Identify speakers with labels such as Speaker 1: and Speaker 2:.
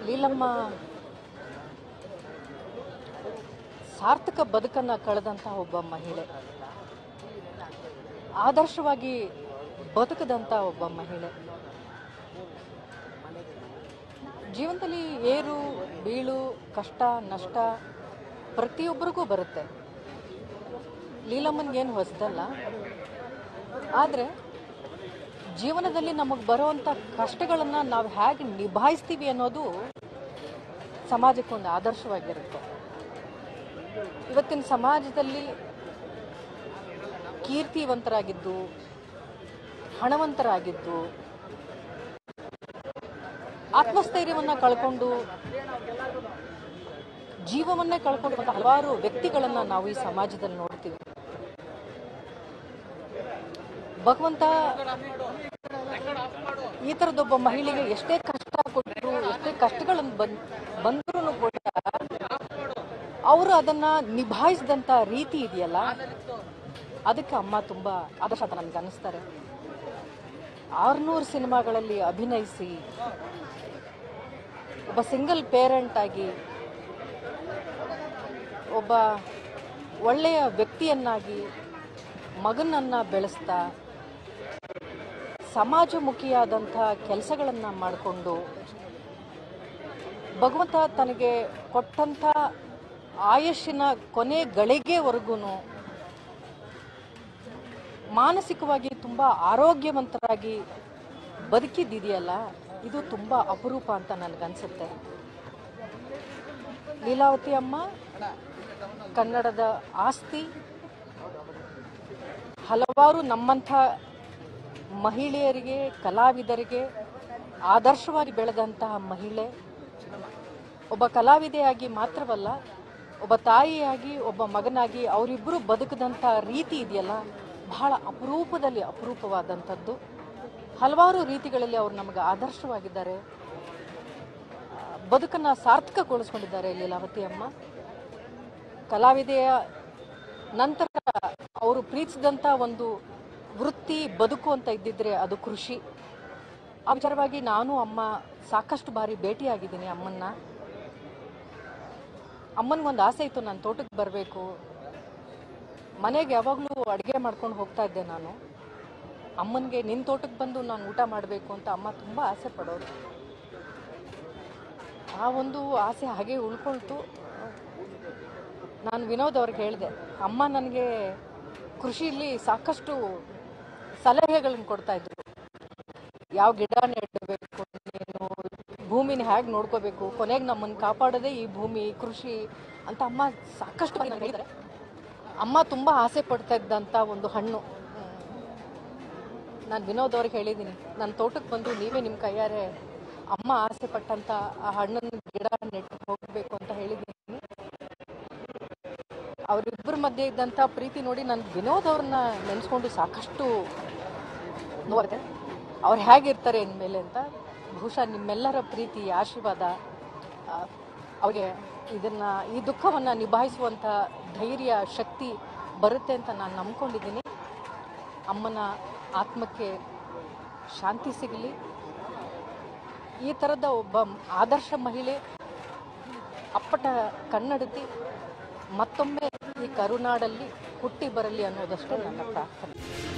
Speaker 1: ಲೀಲಮ್ಮ ಸಾರ್ಥಕ ಬದುಕನ್ನು ಕಳೆದಂತಹ ಒಬ್ಬ ಮಹಿಳೆ ಆದರ್ಶವಾಗಿ ಬದುಕದಂಥ ಒಬ್ಬ ಮಹಿಳೆ ಜೀವನದಲ್ಲಿ ಏರು ಬೀಳು ಕಷ್ಟ ನಷ್ಟ ಪ್ರತಿಯೊಬ್ಬರಿಗೂ ಬರುತ್ತೆ ಲೀಲಮ್ಮನಿಗೇನು ಹೊಸದಲ್ಲ ಆದರೆ ಜೀವನದಲ್ಲಿ ನಮಗೆ ಬರುವಂಥ ಕಷ್ಟಗಳನ್ನು ನಾವು ಹೇಗೆ ನಿಭಾಯಿಸ್ತೀವಿ ಅನ್ನೋದು ಸಮಾಜಕ್ಕೊಂದು ಆದರ್ಶವಾಗಿರುತ್ತೆ ಇವತ್ತಿನ ಸಮಾಜದಲ್ಲಿ ಕೀರ್ತಿವಂತರಾಗಿದ್ದು ಹಣವಂತರಾಗಿದ್ದು ಆತ್ಮಸ್ಥೈರ್ಯವನ್ನು ಕಳ್ಕೊಂಡು ಜೀವವನ್ನೇ ಕಳ್ಕೊಂಡಿರುವಂಥ ಹಲವಾರು ವ್ಯಕ್ತಿಗಳನ್ನು ನಾವು ಈ ಸಮಾಜದಲ್ಲಿ ನೋಡ್ತೀವಿ ಭಗವಂತ ಈ ಥರದೊಬ್ಬ ಮಹಿಳೆಗೆ ಎಷ್ಟೇ ಕಷ್ಟ ಕೊಟ್ಟರು ಎಷ್ಟೇ ಕಷ್ಟಗಳನ್ನು ಬಂದ್ ಬಂದ್ರೂ ಕೂಡ ಅವರು ಅದನ್ನ ನಿಭಾಯಿಸಿದಂಥ ರೀತಿ ಇದೆಯಲ್ಲ ಅದಕ್ಕೆ ಅಮ್ಮ ತುಂಬ ಆದರ್ಶ ಅಂತ ನನಗೆ ಅನ್ನಿಸ್ತಾರೆ ಆರ್ನೂರು ಸಿನಿಮಾಗಳಲ್ಲಿ ಅಭಿನಯಿಸಿ ಒಬ್ಬ ಸಿಂಗಲ್ ಪೇರೆಂಟ್ ಆಗಿ ಒಬ್ಬ ಒಳ್ಳೆಯ ವ್ಯಕ್ತಿಯನ್ನಾಗಿ ಮಗನನ್ನು ಬೆಳೆಸ್ತಾ ಸಮಾಜಮುಖಿಯಾದಂಥ ಕೆಲಸಗಳನ್ನು ಮಾಡಿಕೊಂಡು ಭಗವಂತ ತನಗೆ ಕೊಟ್ಟಂಥ ಆಯುಷ್ಯನ ಕೊನೆ ಗಳಿಗೆವರೆಗೂ ಮಾನಸಿಕವಾಗಿ ತುಂಬ ಆರೋಗ್ಯವಂತರಾಗಿ ಬದುಕಿದ್ದಿದೆಯಲ್ಲ ಇದು ತುಂಬ ಅಪರೂಪ ಅಂತ ನನಗನ್ಸುತ್ತೆ ಲೀಲಾವತಿ ಅಮ್ಮ ಕನ್ನಡದ ಆಸ್ತಿ ಹಲವಾರು ನಮ್ಮಂಥ ಮಹಿಳೆಯರಿಗೆ ಕಲಾವಿದರಿಗೆ ಆದರ್ಶವಾಗಿ ಬೆಳೆದಂತಹ ಮಹಿಳೆ ಒಬ್ಬ ಕಲಾವಿದೆಯಾಗಿ ಮಾತ್ರವಲ್ಲ ಒಬ್ಬ ತಾಯಿಯಾಗಿ ಒಬ್ಬ ಮಗನಾಗಿ ಅವರಿಬ್ಬರು ಬದುಕದಂಥ ರೀತಿ ಇದೆಯಲ್ಲ ಬಹಳ ಅಪರೂಪದಲ್ಲಿ ಅಪರೂಪವಾದಂಥದ್ದು ಹಲವಾರು ರೀತಿಗಳಲ್ಲಿ ಅವರು ನಮಗೆ ಆದರ್ಶವಾಗಿದ್ದಾರೆ ಆ, ಬದುಕನ್ನು ಸಾರ್ಥಕಗೊಳಿಸ್ಕೊಂಡಿದ್ದಾರೆ ಲೀಲಾವತಿ ಅಮ್ಮ ಕಲಾವಿದೆಯ ನಂತರ ಅವರು ಪ್ರೀತಿಸಿದಂಥ ಒಂದು ವೃತ್ತಿ ಬದುಕು ಅಂತ ಇದ್ದಿದ್ರೆ ಅದು ಕೃಷಿ ಆ ವಿಚಾರವಾಗಿ ನಾನು ಅಮ್ಮ ಸಾಕಷ್ಟು ಬಾರಿ ಭೇಟಿಯಾಗಿದ್ದೀನಿ ಅಮ್ಮನ್ನ ಅಮ್ಮನಿಗೊಂದು ಆಸೆ ಇತ್ತು ನಾನು ತೋಟಕ್ಕೆ ಬರಬೇಕು ಮನೆಗೆ ಯಾವಾಗಲೂ ಅಡುಗೆ ಮಾಡ್ಕೊಂಡು ಹೋಗ್ತಾ ಇದ್ದೆ ನಾನು ಅಮ್ಮನಿಗೆ ನಿನ್ನ ತೋಟಕ್ಕೆ ಬಂದು ನಾನು ಊಟ ಮಾಡಬೇಕು ಅಂತ ಅಮ್ಮ ತುಂಬ ಆಸೆ ಪಡೋರು ಆ ಒಂದು ಆಸೆ ಹಾಗೆ ಉಳ್ಕೊಳ್ತು ನಾನು ವಿನೋದ್ ಅವ್ರಿಗೆ ಹೇಳಿದೆ ಅಮ್ಮ ನನಗೆ ಕೃಷಿಯಲ್ಲಿ ಸಾಕಷ್ಟು ಸಲಹೆಗಳನ್ನು ಕೊಡ್ತಾ ಇದ್ರು ಯಾವ ಗಿಡ ನೆಡಬೇಕು ನೀನು ಭೂಮಿನ ಹೇಗೆ ನೋಡ್ಕೋಬೇಕು ಕೊನೆಗೆ ನಮ್ಮನ್ನು ಕಾಪಾಡೋದೇ ಈ ಭೂಮಿ ಕೃಷಿ ಅಂತ ಅಮ್ಮ ಸಾಕಷ್ಟು ಬಾರಿ ನಂಗೆ ಹೇಳಿದ್ದಾರೆ ಅಮ್ಮ ತುಂಬ ಆಸೆ ಪಡ್ತಾ ಇದ್ದಂಥ ಒಂದು ಹಣ್ಣು ನಾನು ವಿನೋದ್ ಅವ್ರಿಗೆ ಹೇಳಿದ್ದೀನಿ ನನ್ನ ತೋಟಕ್ಕೆ ಬಂದು ನೀವೇ ನಿಮ್ಮ ಕೈಯಾರೆ ಅಮ್ಮ ಆಸೆ ಪಟ್ಟಂಥ ಆ ಹಣ್ಣನ್ನು ಗಿಡ ನೆಟ್ಟು ಹೋಗಬೇಕು ಅಂತ ಹೇಳಿದ್ದೀನಿ ಅವರಿಬ್ಬರ ಮಧ್ಯೆ ಇದ್ದಂಥ ಪ್ರೀತಿ ನೋಡಿ ನಾನು ವಿನೋದ್ ಅವ್ರನ್ನ ನೆನೆಸ್ಕೊಂಡು ಸಾಕಷ್ಟು ನೋಡಿದೆ ಅವ್ರು ಹೇಗಿರ್ತಾರೆ ಅಂದಮೇಲೆ ಅಂತ ಬಹುಶಃ ನಿಮ್ಮೆಲ್ಲರ ಪ್ರೀತಿ ಆಶೀರ್ವಾದ ಆ, ಅವ್ರಿಗೆ ಇದನ್ನು ಈ ದುಃಖವನ್ನು ನಿಭಾಯಿಸುವಂಥ ಧೈರ್ಯ ಶಕ್ತಿ ಬರುತ್ತೆ ಅಂತ ನಾನು ನಂಬ್ಕೊಂಡಿದ್ದೀನಿ ಅಮ್ಮನ ಆತ್ಮಕ್ಕೆ ಶಾಂತಿ ಸಿಗಲಿ ಈ ಥರದ ಒಬ್ಬ ಆದರ್ಶ ಮಹಿಳೆ ಅಪ್ಪಟ ಕನ್ನಡತಿ ಮತ್ತೊಮ್ಮೆ ಈ ಕರುನಾಡಲ್ಲಿ ಹುಟ್ಟಿ ಬರಲಿ ಅನ್ನೋದಷ್ಟೇ ನನ್ನ ಪ್ರಾರ್ಥನೆ